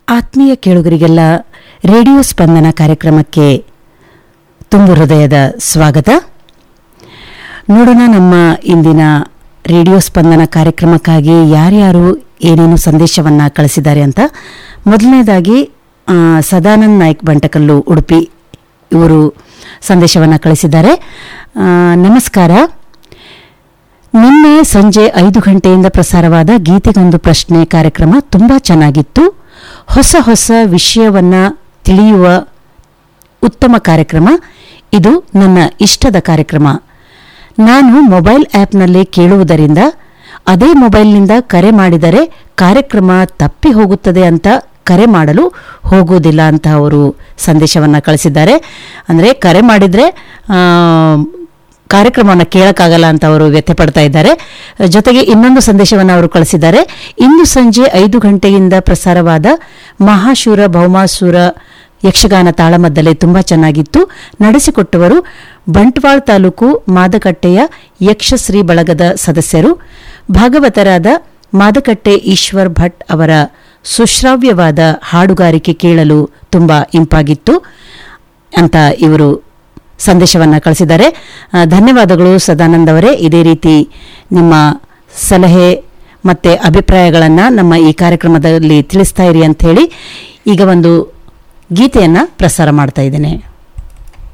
ಆತ್ಮೀಯ ಕೇಳುಗರಿಗೆಲ್ಲ ರೇಡಿಯೋ ಸ್ಪಂದನ ಕಾರ್ಯಕ್ರಮಕ್ಕೆ ತುಂಬು ಹೃದಯದ ಸ್ವಾಗತ ನೋಡೋಣ ನಮ್ಮ ಇಂದಿನ ರೇಡಿಯೋ ಸ್ಪಂದನ ಕಾರ್ಯಕ್ರಮಕ್ಕಾಗಿ ಯಾರ್ಯಾರು ಏನೇನು ಸಂದೇಶವನ್ನು ಕಳಿಸಿದ್ದಾರೆ ಅಂತ ಮೊದಲನೇದಾಗಿ ಆ, ಸದಾನಂದ್ ನಾಯ್ಕ್ ಬಂಟಕಲ್ಲು ಉಡುಪಿ ಇವರು ಸಂದೇಶವನ್ನು ಕಳಿಸಿದ್ದಾರೆ ಆ, ನಮಸ್ಕಾರ ನಿನ್ನೆ ಸಂಜೆ ಐದು ಗಂಟೆಯಿಂದ ಪ್ರಸಾರವಾದ ಗೀತೆಗೊಂದು ಪ್ರಶ್ನೆ ಕಾರ್ಯಕ್ರಮ ತುಂಬ ಚೆನ್ನಾಗಿತ್ತು ಹೊಸ ಹೊಸ ವಿಷಯವನ್ನ ತಿಳಿಯುವ ಉತ್ತಮ ಕಾರ್ಯಕ್ರಮ ಇದು ನನ್ನ ಇಷ್ಟದ ಕಾರ್ಯಕ್ರಮ ನಾನು ಮೊಬೈಲ್ ಆ್ಯಪ್ನಲ್ಲಿ ಕೇಳುವುದರಿಂದ ಅದೇ ಮೊಬೈಲ್ನಿಂದ ಕರೆ ಮಾಡಿದರೆ ಕಾರ್ಯಕ್ರಮ ತಪ್ಪಿ ಹೋಗುತ್ತದೆ ಅಂತ ಕರೆ ಮಾಡಲು ಹೋಗುವುದಿಲ್ಲ ಅಂತ ಅವರು ಸಂದೇಶವನ್ನು ಕಳಿಸಿದ್ದಾರೆ ಅಂದರೆ ಕರೆ ಮಾಡಿದರೆ ಕಾರ್ಯಕ್ರಮವನ್ನು ಕೇಳಕ್ಕಾಗಲ್ಲ ಅಂತ ಅವರು ವ್ಯಥೆಪಡ್ತಾ ಇದ್ದಾರೆ ಜೊತೆಗೆ ಇನ್ನೊಂದು ಸಂದೇಶವನ್ನು ಅವರು ಕಳಿಸಿದ್ದಾರೆ ಇಂದು ಸಂಜೆ ಐದು ಗಂಟೆಯಿಂದ ಪ್ರಸಾರವಾದ ಮಹಾಶೂರ ಭೌಮಾಸೂರ ಯಕ್ಷಗಾನ ತಾಳಮದ್ದಲೆ ತುಂಬಾ ಚೆನ್ನಾಗಿತ್ತು ನಡೆಸಿಕೊಟ್ಟವರು ಬಂಟ್ವಾಳ ತಾಲೂಕು ಮಾದಕಟ್ಟೆಯ ಯಕ್ಷಶ್ರೀ ಬಳಗದ ಸದಸ್ಯರು ಭಾಗವತರಾದ ಮಾದಕಟ್ಟೆ ಈಶ್ವರ್ ಭಟ್ ಅವರ ಸುಶ್ರಾವ್ಯವಾದ ಹಾಡುಗಾರಿಕೆ ಕೇಳಲು ತುಂಬಾ ಇಂಪಾಗಿತ್ತು ಅಂತ ಇವರು ಸಂದೇಶವನ್ನು ಕಳಿಸಿದ್ದಾರೆ ಆ, ಧನ್ಯವಾದಗಳು ಸದಾನಂದ್ ಅವರೇ ಇದೇ ರೀತಿ ನಿಮ್ಮ ಸಲಹೆ ಮತ್ತೆ ಅಭಿಪ್ರಾಯಗಳನ್ನು ನಮ್ಮ ಈ ಕಾರ್ಯಕ್ರಮದಲ್ಲಿ ತಿಳಿಸ್ತಾ ಇರಿ ಅಂತ ಹೇಳಿ ಈಗ ಒಂದು ಗೀತೆಯನ್ನು ಪ್ರಸಾರ ಮಾಡ್ತಾ ಇದ್ದೇನೆ